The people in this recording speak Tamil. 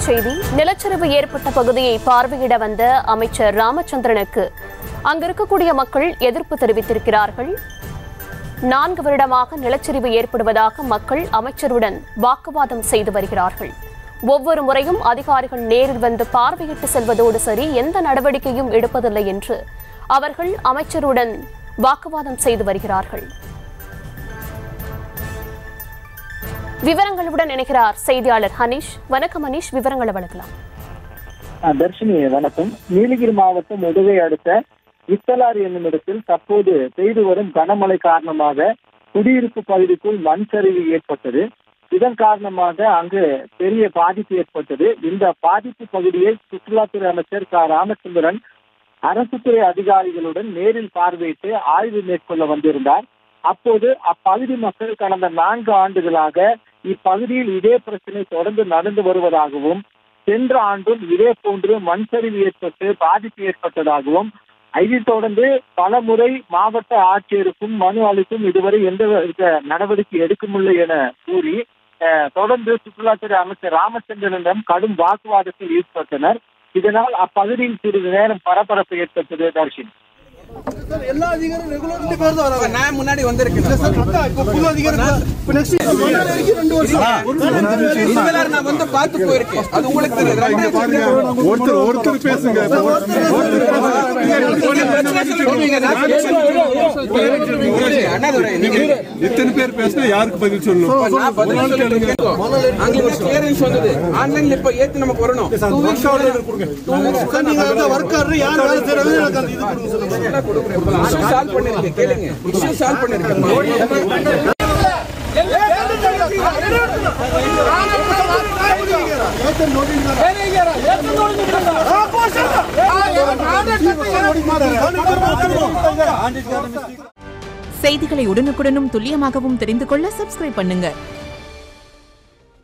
தலைப்புச் செய்தி நிலச்சரிவு ஏற்பட்ட பகுதியை பார்வையிட வந்த அமைச்சர் ராமச்சந்திரனுக்கு அங்கிருக்கக்கூடிய மக்கள் எதிர்ப்பு தெரிவித்திருக்கிறார்கள் நான்கு வருடமாக நிலச்சரிவு ஏற்படுவதாக மக்கள் அமைச்சருடன் வாக்குவாதம் செய்து வருகிறார்கள் ஒவ்வொரு முறையும் அதிகாரிகள் நேரில் வந்து பார்வையிட்டு செல்வதோடு சரி எந்த நடவடிக்கையும் எடுப்பதில்லை என்று அவர்கள் அமைச்சருடன் வாக்குவாதம் செய்து வருகிறார்கள் விவரங்களுடன் இணைகிறார் செய்தியாளர் ஹனீஷ் வணக்கம் ஹனீஷ் விவரங்களை வழங்கலாம் ஆ, தர்ஷினி வணக்கம் நீலகிரி மாவட்டம் உதகை அடுத்த வித்தலாறு என்னும் இடத்தில் தற்போது பெய்து வரும் கனமழை காரணமாக குடியிருப்பு பகுதிக்குள் மண் சரிவு ஏற்பட்டது இதன் காரணமாக அங்கு பெரிய பாதிப்பு ஏற்பட்டது இந்த பாதிப்பு பகுதியை சுற்றுலாத்துறை அமைச்சர் க ராமச்சந்திரன் அரசுத்துறை அதிகாரிகளுடன் நேரில் பார்வையிட்டு ஆய்வு மேற்கொள்ள வந்திருந்தார் அப்போது அப்பகுதி மக்கள் கடந்த நான்கு ஆண்டுகளாக இப்பகுதியில் இதே பிரச்சனை தொடர்ந்து நடந்து வருவதாகவும் சென்ற ஆண்டும் இதே போன்று மண் சரிவு ஏற்பட்டு பாதிப்பு ஏற்பட்டதாகவும் இதைத் தொடர்ந்து பல முறை மாவட்ட ஆட்சியருக்கும் மனு அளித்தும் இதுவரை எந்த வித நடவடிக்கை எடுக்கவில்லை என கூறி அஹ், தொடர்ந்து சுற்றுலாத்துறை அமைச்சர் ராமச்சந்திரனிடம் கடும் வாக்குவாதத்தில் ஈடுபட்டனர் இதனால் அப்பகுதியில் சிறிது நேரம் பரபரப்பு ஏற்பட்டது தர்ஷின் எல்லா அதிகாரம் ரெகுலர் ரெண்டு பேர் தான் வராங்க நான் முன்னாடி வந்திருக்கேன் சார் அதான் இப்ப புது அதிகாரம் இப்ப நெக்ஸ்ட் வரைக்கும் ரெண்டு வருஷம் இதுல நான் வந்து பார்த்து போயிருக்கேன் அது உங்களுக்கு தெரியுது ரெண்டு ஒருத்தர் ஒருத்தர் பேசுங்க அண்ணாதுரை நீங்க இத்தனை பேர் பேசினா யாருக்கு பதில் சொல்லணும் நான் பதில் சொல்லிட்டு இருக்கேன். அங்க கிளியரன்ஸ் வந்தது ஆன்லைன்ல இப்ப ஏத்து நமக்கு வரணும் டூ வீக்ஸ் சார் நீங்க அந்த ஒர்க்கர் யார் வேலை செய்யறாங்க எனக்கு அந்த இது கொடுங்க சார் இஷ்யூ சால்வ் பண்ணிருக்கேன் கேளுங்க இஷ்யூ சால்வ் பண்ணிருக்கேன் செய்திகளை உடனுக்குடனும் துல்லியமாகவும் தெரிந்து கொள்ள சப்ஸ்கிரைப் பண்ணுங்க